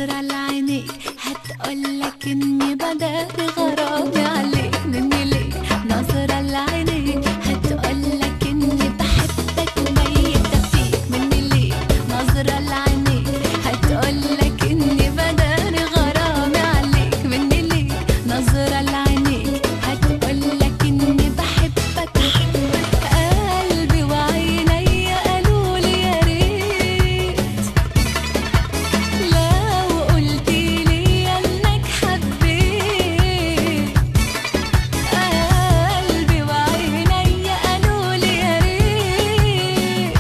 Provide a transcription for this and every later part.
نظرة لعينيك هتقولك اني بدأت غرامي عليك مني ليك نظرة لعينيك هتقولك اني بحبك وميتة فيك مني ليك نظرة لعينيك هتقولك اني بدأت غرامي عليك مني ليك نظرة لعينيك هتقولك اني بحبك قلبي وعيني قالوا لي يا ريت لو قلتي لي انك حبيت قلبي وعيني قالوا لي يا ريت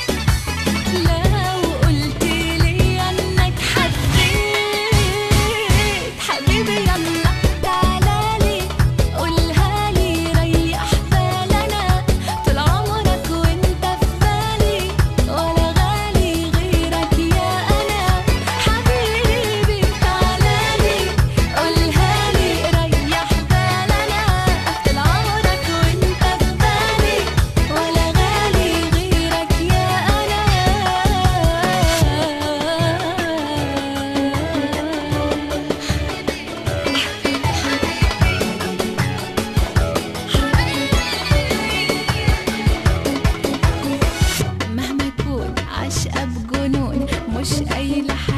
لو قلتي لي انك حبيت حبيبي يلا تعالالي قولها لي ريح بالنا طول عمرك وانت في بالي ولا غالي غيرك يا انا حبيبي تعالالي قولها لي ريح بالنا طول عمرك وانت في بالي ولا غالي غيرك يا انا مهما يكون عشقة بجنون مش قايلة